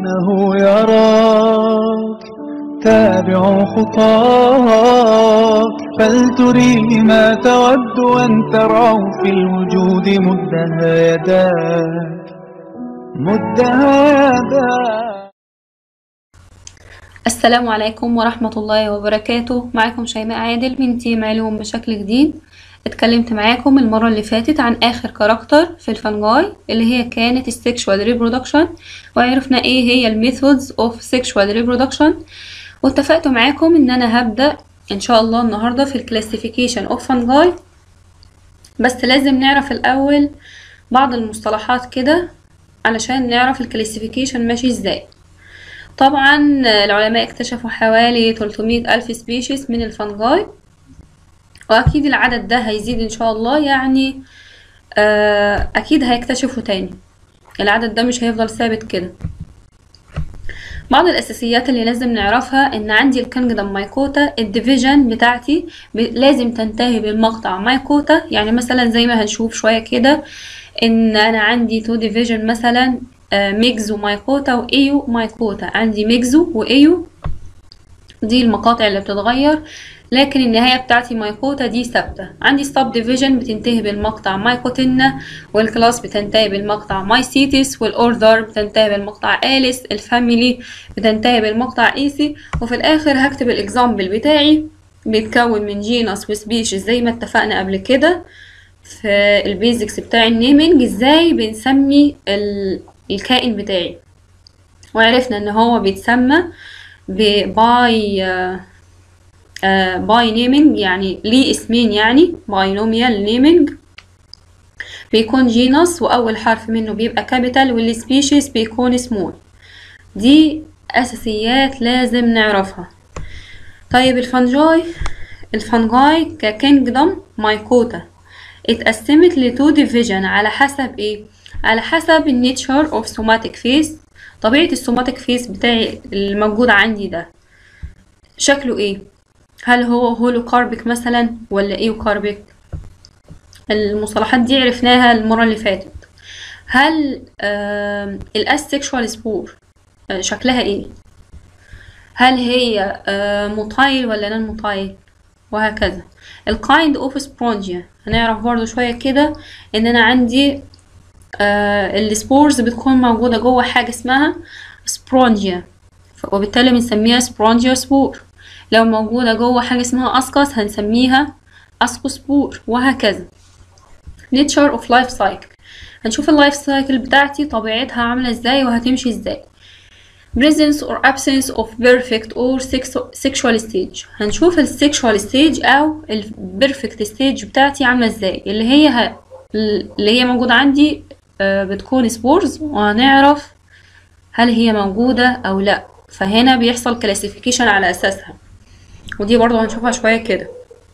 إنه يراك تابع خطاك فلتري ما تود أن تراه في الوجود مدها يداك مدها يداك السلام عليكم ورحمة الله وبركاته معكم شيماء عادل من تيم علوم بشكل جديد اتكلمت معاكم المرة اللي فاتت عن آخر كاركتر في الفنجاي اللي هي كانت السكشوال ريبرودكشن وعرفنا ايه هي الميثودز اوف سكشوال ريبرودكشن واتفقت معاكم ان انا هبدأ ان شاء الله النهاردة في الكلاسيفيكيشن اوف فنجاي بس لازم نعرف الاول بعض المصطلحات كده علشان نعرف الكلاسيفيكيشن ماشي ازاي طبعا العلماء اكتشفوا حوالي 300 ألف سبيشيز من الفنجاي وأكيد العدد ده هيزيد إن شاء الله يعني آه، أكيد هيكتشفوا تاني العدد ده مش هيفضل ثابت كده بعض الأساسيات اللي لازم نعرفها إن عندي الكنجدم مايكوتا الديفيجن بتاعتي ب- لازم تنتهي بالمقطع مايكوتا يعني مثلا زي ما هنشوف شوية كده إن أنا عندي تو ديفيجن مثلا آه، ميجزو مايكوتا وإيو مايكوتا عندي ميجزو وإيو دي المقاطع اللي بتتغير لكن النهاية بتاعتي مايكوتا دي ثابتة عندي سب ديفيجن بتنتهي بالمقطع مايكوتينا والكلاس بتنتهي بالمقطع مايسيتس والاوردر بتنتهي بالمقطع اليس الفاميلي بتنتهي بالمقطع ايسي وفي الاخر هكتب الاكزامبل بتاعي بيتكون من جينس وسبيشيز زي ما اتفقنا قبل كده في البيزكس بتاع النيمنج ازاي بنسمي ال- الكائن بتاعي وعرفنا ان هو بيتسمى باي باي نيمنج يعني ليه اسمين يعني باينوميال نيمنج بيكون جينس واول حرف منه بيبقى كابيتال والسبيشيز بيكون سمول دي اساسيات لازم نعرفها طيب الفنجاي الفنجاي ككينجدم مايكوتا اتقسمت لتو ديفيجن على حسب ايه على حسب النيتشر اوف سوماتيك فيس طبيعة السوماتيك فيس بتاعي الموجود عندي ده شكله ايه هل هو هولو كاربيك مثلا ولا ايو كاربيك المصطلحات دي عرفناها المرة اللي فاتت هل الاس سيكشوال سبور شكلها ايه هل هي آه، موتايل ولا نون موتايل وهكذا الكايند اوف سبونجيا هنعرف برضو شوية كده ان انا عندي آه السبورز بتكون موجودة جوه حاجة اسمها سبرونجيا ف- وبالتالي بنسميها سبرونجيا سبور لو موجودة جوه حاجة اسمها اسكس هنسميها اسكوسبور وهكذا nature of life cycle هنشوف اللايف سايكل بتاعتي طبيعتها عاملة ازاي وهتمشي ازاي presence or absence of perfect or sex- sexual stage هنشوف ال sexual stage أو ال perfect stage بتاعتي عاملة ازاي اللي هي ه... اللي هي موجودة عندي آه، بتكون سبورز وهنعرف هل هي موجودة أو لأ فهنا بيحصل classification على أساسها ودي برضو هنشوفها شوية كده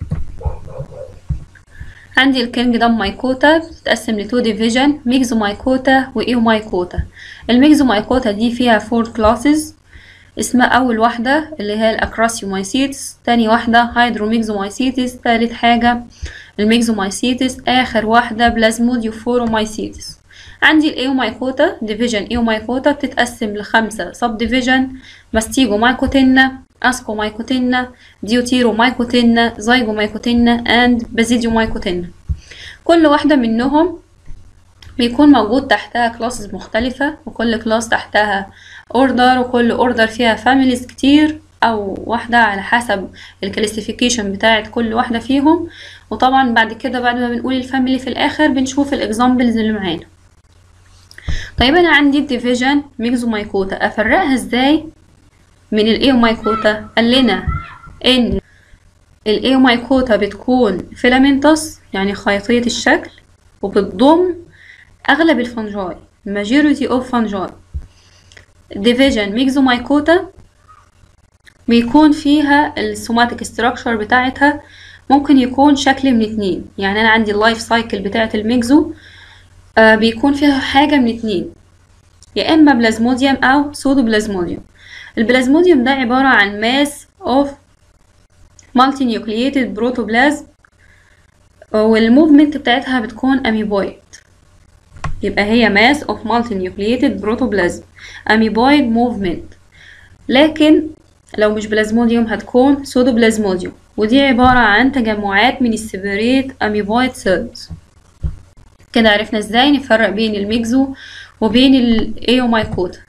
عندي الكينجدم مايكوتا بتتقسم لتو ديفيجن ميكزو مايكوتا وإيو مايكوتا الميكزو مايكوتا دي فيها فور كلاسز اسمها أول واحدة اللي هي الأكراسيومايسيتس تاني واحدة هيدروميكزومايسيتس تالت حاجة الميكزومايسيتس آخر واحدة بلازموديوفورومايسيتس عندي الإيومايكوتا ديفيجن إيومايكوتا بتتقسم لخمسة سب ديفيجن ماستيجومايكوتينا أسكومايكوتينا ديوتيرومايكوتينا زايجومايكوتينا أند بازيديومايكوتينا كل واحدة منهم بيكون موجود تحتها كلاسز مختلفة وكل كلاس تحتها اوردر وكل اوردر فيها فاميليز كتير او واحدة على حسب الكلاسيفيكيشن بتاعت كل واحدة فيهم وطبعا بعد كده بعد ما بنقول الفاميلي في الاخر بنشوف الاكزامبلز اللي معانا طيب انا عندي الديفيجن ميكزومايكوتا افرقها ازاي من الايومايكوتا قال لنا ان الايومايكوتا بتكون فيلامنتس يعني خيطية الشكل وبتضم اغلب الفنجاي majority of fungi division ميكزومايكوتا بيكون فيها السوماتيك ستراكشر بتاعتها ممكن يكون شكل من اتنين يعني انا عندي اللايف سايكل بتاعت الميكزو آه بيكون فيها حاجة من اتنين يا اما بلازموديوم او سودو بلازموديوم البلازموديوم ده عبارة عن ماس اوف مالتي نيوكلييتد بروتوبلازم والموفمنت بتاعتها بتكون اميبويد يبقى هي mass of multinucleated protoplasm amoeboid movement لكن لو مش بلازموديوم هتكون سودوبلازموديوم ودي عبارة عن تجمعات من السيبريت أميبويد سيلز كده عرفنا ازاي نفرق بين الميكزو وبين الايومايكوتا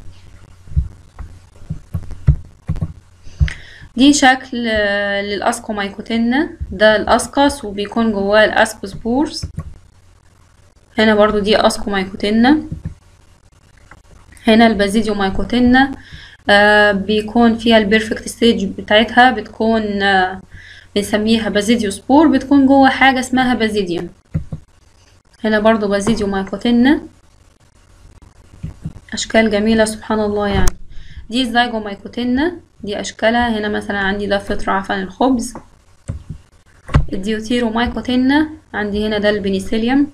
دي شكل للاسكومايكوتينا ده الاسكس وبيكون جواه الاسكوسبورز هنا برضو دي اسكومايكوتينا هنا البازيديومايكوتينا آه بيكون فيها البيرفكت ستيج بتاعتها بتكون آه بنسميها بازيديو سبور بتكون جوه حاجة اسمها بازيديوم هنا برضو بازيديو مايكوتينا أشكال جميلة سبحان الله يعني دي الزيجو مايكوتينا دي أشكالها هنا مثلا عندي ده فطر عفن الخبز الديوتيرو مايكوتينا عندي هنا ده البنيسيليوم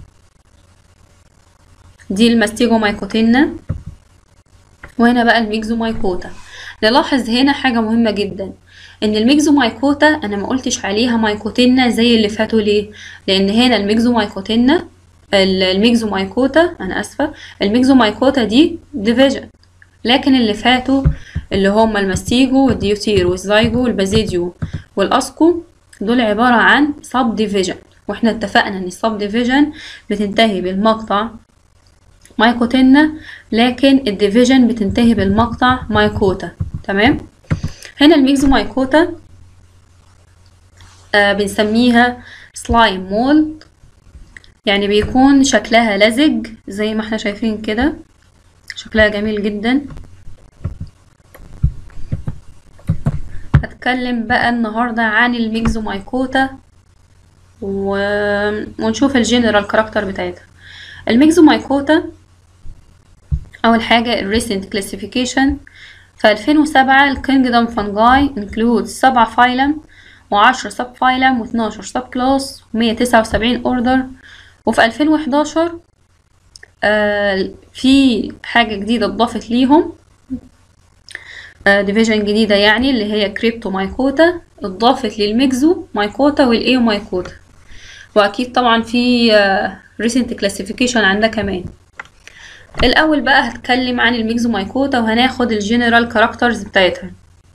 دي الماستيجو مايكوتينا وهنا بقى الميكزو مايكوتا نلاحظ هنا حاجة مهمة جدا ان الميكزو مايكوتا انا ما قلتش عليها مايكوتينا زي اللي فاتوا ليه لان هنا الميكزو مايكوتينا الميكزو مايكوتا انا اسفه الميكزو مايكوتا دي ديفيجن لكن اللي فاتوا اللي هما الماستيجو والديوتير والزايجو والبازيديو والاسكو دول عباره عن سب ديفيجن واحنا اتفقنا ان السب ديفيجن بتنتهي بالمقطع مايكوتينا لكن الديفيجن بتنتهي بالمقطع مايكوتا تمام هنا الميكزومايكوتا آه بنسميها سلايم مولد يعني بيكون شكلها لزج زي ما احنا شايفين كده شكلها جميل جدا هتكلم بقى النهاردة عن الميكزومايكوتا و... ونشوف الجنرال كاركتر بتاعتها الميكزومايكوتا أول حاجة الريسنت كلاسيفيكيشن في 2007 الكينجدم فانجاي includes سبعة فايلم وعشرة سب فايلم واتناشر سب كلاس ومية تسعة وسبعين اوردر وفي 2011 آه في حاجة جديدة اتضافت ليهم ديفيجن آه جديدة يعني اللي هي كريبتو مايكوتا اتضافت للميكزو مايكوتا والايو مايكوتا واكيد طبعا في ريسنت كلاسيفيكيشن عندها كمان الاول بقى هتكلم عن الميكزومايكوتا وهناخد الجنرال كاركترز بتاعتها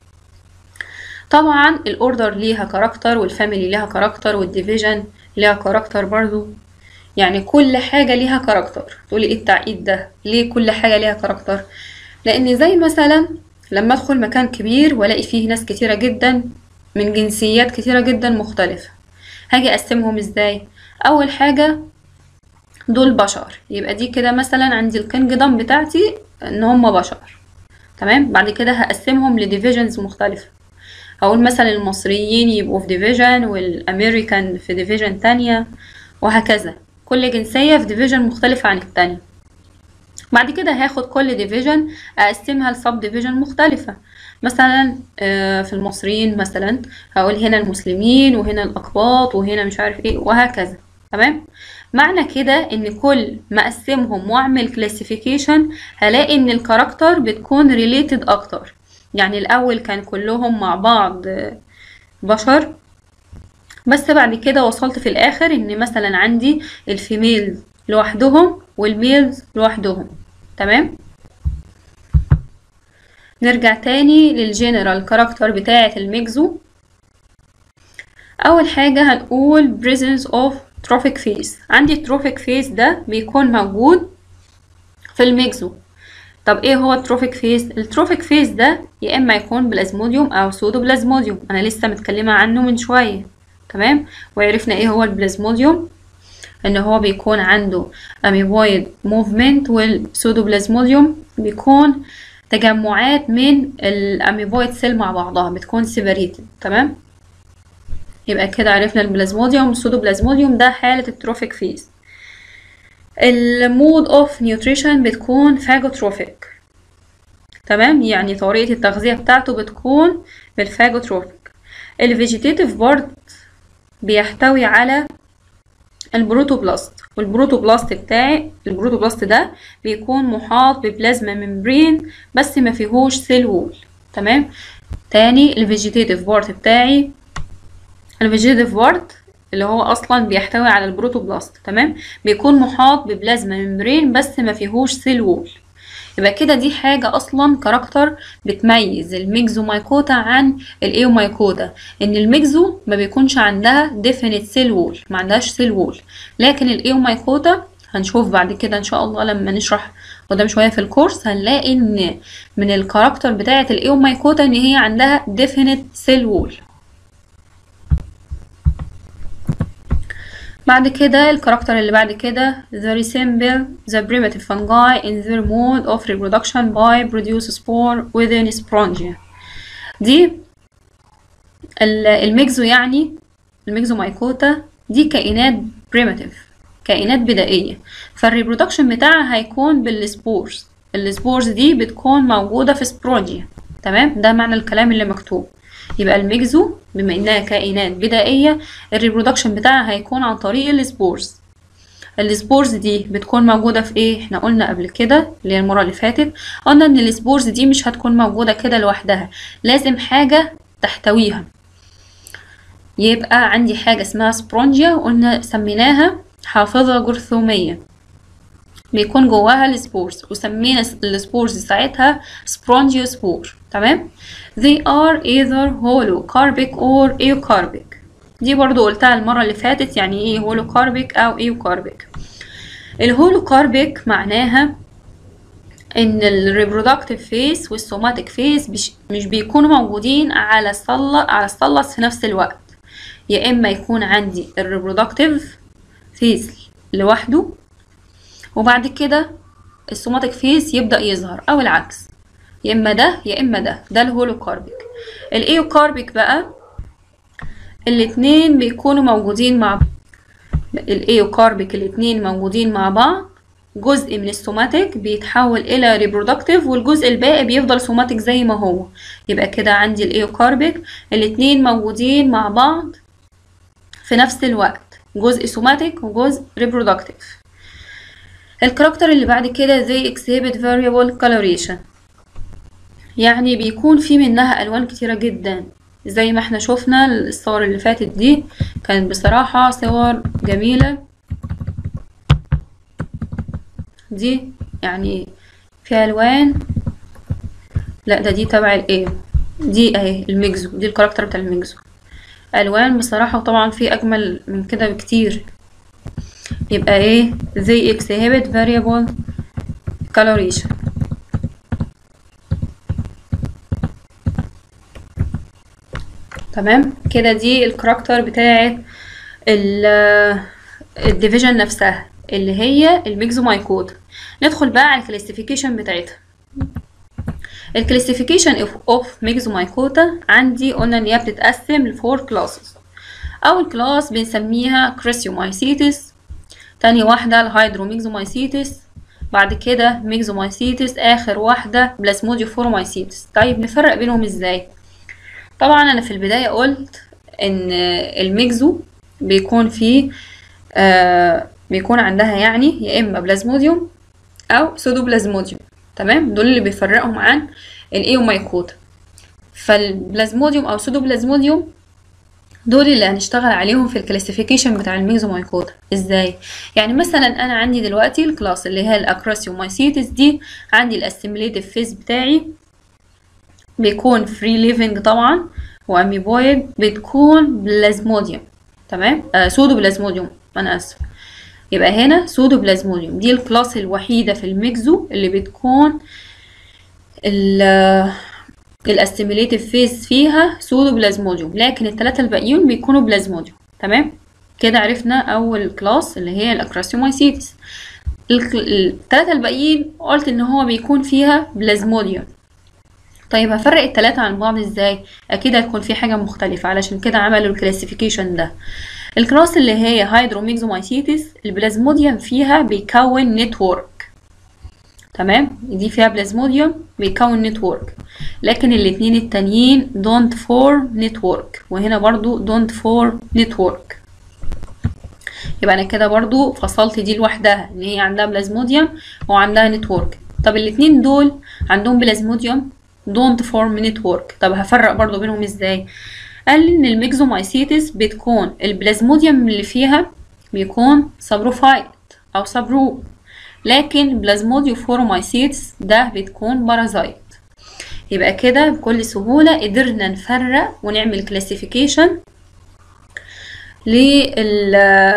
طبعا الاوردر ليها كاركتر والفاميلي ليها كاركتر والديفيجن ليها كاركتر برضو يعني كل حاجه ليها كاركتر تقولي ايه التعقيد ده ليه كل حاجه ليها كاركتر لان زي مثلا لما ادخل مكان كبير والاقي فيه ناس كتيره جدا من جنسيات كتيره جدا مختلفه هاجي اقسمهم ازاي اول حاجه دول بشر يبقى دي كده مثلا عندي الكينجدم بتاعتي ان هم بشر تمام بعد كده هقسمهم لديفيجنز مختلفة اقول مثلا المصريين يبقوا في ديفيجن والامريكان في ديفيجن تانية وهكذا كل جنسية في ديفيجن مختلفة عن التانية بعد كده هاخد كل ديفيجن اقسمها لسب ديفيجن مختلفة مثلا في المصريين مثلا هقول هنا المسلمين وهنا الاقباط وهنا مش عارف ايه وهكذا تمام معنى كده ان كل ما اقسمهم واعمل كلاسيفيكيشن هلاقي ان الكاركتر بتكون ريليتد اكتر يعني الاول كان كلهم مع بعض بشر بس بعد كده وصلت في الاخر ان مثلا عندي الفيميلز لوحدهم والميلز لوحدهم تمام نرجع تاني للجنرال كاركتر بتاعة الميكزو اول حاجة هنقول presence of trophic phase عندي التروفيك فيز ده بيكون موجود في الميكزو طب ايه هو التروفيك فيز التروفيك فيز ده يا اما يكون بلازموديوم او سودو بلازموديوم انا لسه متكلمه عنه من شويه تمام وعرفنا ايه هو البلازموديوم ان هو بيكون عنده اميبويد موفمنت والسودو بلازموديوم بيكون تجمعات من الاميبويد سيل مع بعضها بتكون سيبريتد تمام يبقى كده عرفنا البلازموديوم السودوبلازموديوم ده حالة التروفيك فيز المود اوف نيوتريشن بتكون فاجوتروفيك تمام يعني طريقة التغذية بتاعته بتكون بالفاجوتروفيك الفيجيتيتيف بارت بيحتوي على البروتوبلاست والبروتوبلاست بتاعي البروتوبلاست ده بيكون محاط ببلازما ممبرين بس ما فيهوش سيل وول تمام تاني الفيجيتيتيف بارت بتاعي الفيجيتيف بارت اللي هو اصلا بيحتوي على البروتوبلاست تمام بيكون محاط ببلازما ممبرين بس ما فيهوش سيل وول يبقى كده دي حاجة أصلا كاركتر بتميز الميكزومايكوتا عن الإيومايكوتا إن الميكزو ما بيكونش عندها definite سيل وول ما عندهاش سيل وول لكن الإيومايكوتا هنشوف بعد كده إن شاء الله لما نشرح قدام شوية في الكورس هنلاقي إن من الكاركتر بتاعة الإيومايكوتا إن هي عندها definite سيل وول بعد كده الكاركتر اللي بعد كده the resemble the primitive fungi in their mode of reproduction by produce spore within sporangia دي الميكزو يعني الميكزومايكوتا دي كائنات primitive كائنات بدائية فالريبرودكشن بتاعها هيكون بالسبورز السبورز دي بتكون موجودة في سبرونجيا تمام ده معنى الكلام اللي مكتوب يبقى الميكزو بما انها كائنات بدائية الريبرودكشن بتاعها هيكون عن طريق السبورز السبورز دي بتكون موجودة في ايه احنا قلنا قبل كده اللي هي المرة اللي فاتت قلنا ان السبورز دي مش هتكون موجودة كده لوحدها لازم حاجة تحتويها يبقى عندي حاجة اسمها سبرونجيا قلنا سميناها حافظة جرثومية بيكون جواها السبورز وسمينا السبورز ساعتها سبرونجيوسبور تمام they are either holocarpic or eucarpic دي برضو قلتها المرة اللي فاتت يعني ايه holocarpic او eucarpic الهولوكاربيك معناها ان الريبرودكتيف فيس والسوماتيك فيس مش بيكونوا موجودين على الصلة على الصلص في نفس الوقت يا اما يكون عندي الريبرودكتيف فيس لوحده وبعد كده السوماتيك فيس يبدأ يظهر او العكس يا اما ده يا اما ده ده الهولوكاربيك الايوكاربيك بقى الاتنين بيكونوا موجودين مع الايوكاربيك الاتنين موجودين مع بعض جزء من السوماتيك بيتحول الى ريبرودكتيف والجزء الباقي بيفضل سوماتيك زي ما هو يبقى كده عندي الايوكاربيك الاتنين موجودين مع بعض في نفس الوقت جزء سوماتيك وجزء ريبرودكتيف الكاركتر اللي بعد كده they exhibit variable coloration يعني بيكون في منها الوان كتيره جدا زي ما احنا شفنا الصور اللي فاتت دي كانت بصراحه صور جميله دي يعني فيها الوان لا ده دي تبع الايه دي اهي الميكزو دي الكاركتر بتاع الميكزو الوان بصراحه وطبعا في اجمل من كده بكتير يبقى ايه they exhibit variable coloration تمام كده دي الكاركتر بتاعت الديفيجن نفسها اللي هي الميكزومايكوتا ندخل بقى على الكلاسيفيكيشن بتاعتها الكلاسيفيكيشن اوف ميكزومايكوتا عندي قلنا ان هي بتتقسم لفور كلاسز اول كلاس بنسميها كريسيومايسيتس تاني واحدة الهيدروميكزومايسيتس بعد كده ميكزومايسيتس اخر واحدة بلازموديوفورمايسيتس طيب نفرق بينهم ازاي طبعا انا في البداية قلت ان الميكزو بيكون فيه آه بيكون عندها يعني يا اما بلازموديوم او سودوبلازموديوم تمام دول اللي بيفرقهم عن الايومايكوتا فالبلازموديوم او سودوبلازموديوم دول اللي هنشتغل عليهم في الكلاسيفيكيشن بتاع الميكزومايكوتا ازاي يعني مثلا انا عندي دلوقتي الكلاس اللي هي الاكراسيومايسيتس دي عندي الاسيميليتيف فيز بتاعي بيكون فري ليفنج طبعا واميبويد بتكون بلازموديوم تمام آه سودو بلازموديوم انا اسف يبقى هنا سودو بلازموديوم دي الكلاس الوحيده في الميكزو اللي بتكون الاسيميليتيف فيز فيها سودو بلازموديوم لكن الثلاثه الباقيين بيكونوا بلازموديوم تمام كده عرفنا اول كلاس اللي هي الاكراسيومايسيتس الثلاثه الباقيين قلت ان هو بيكون فيها بلازموديوم طيب هفرق التلاتة عن بعض ازاي اكيد هتكون في حاجة مختلفة علشان كده عملوا الكلاسيفيكيشن ده الكلاس اللي هي هيدروميكزومايسيتس البلازموديوم فيها بيكون نتورك تمام دي فيها بلازموديوم بيكون نتورك لكن الاتنين التانيين don't form network وهنا برضو don't form network يبقى انا كده برضو فصلت دي لوحدها ان هي عندها بلازموديوم وعندها نتورك طب الاتنين دول عندهم بلازموديوم don't form network طب هفرق برضو بينهم ازاي قال لي ان الميكزومايسيتس بتكون البلازموديوم اللي فيها بيكون سابروفايت او سابرو لكن بلازموديوفورومايسيتس ده بتكون بارازايت يبقى كده بكل سهولة قدرنا نفرق ونعمل كلاسيفيكيشن لل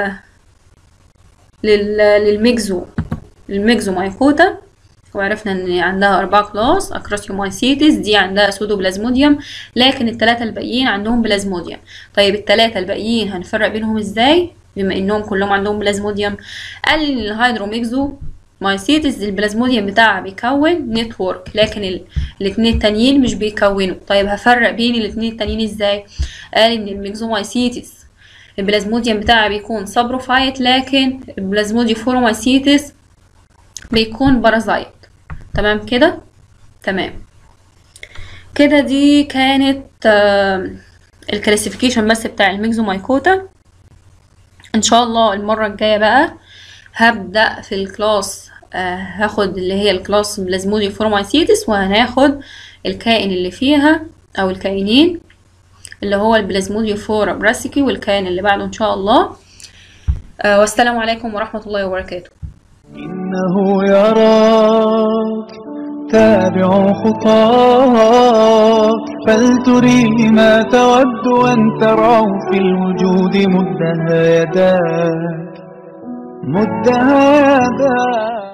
لل للميكزو الميكزو مايكوتا وعرفنا ان عندها اربعة كلاس اكراسيومايسيتس دي عندها سودوبلازموديوم لكن التلاتة الباقيين عندهم بلازموديوم طيب التلاتة الباقيين هنفرق بينهم ازاي بما انهم كلهم عندهم بلازموديوم قال لي الهيدروميكزو مايسيتس البلازموديوم بتاعها بيكون نتورك لكن ال- الاتنين التانيين مش بيكونوا طيب هفرق بين الاتنين التانيين ازاي قال ان الميكزومايسيتس البلازموديوم بتاعها بيكون سابروفايت لكن البلازموديوفورومايسيتس بيكون بارازايت تمام كده تمام كده دي كانت الكلاسيفيكيشن بس بتاع الميكزومايكوتا ان شاء الله المره الجايه بقى هبدا في الكلاس آه، هاخد اللي هي الكلاس بلازموديوفورومايسيتس وهناخد الكائن اللي فيها او الكائنين اللي هو البلازموديوفورا براسيكي والكائن اللي بعده ان شاء الله آه، والسلام عليكم ورحمه الله وبركاته إنه يراك تابع خطاك فلتريه ما تود أن تراه في الوجود مدها يداك مدها يداك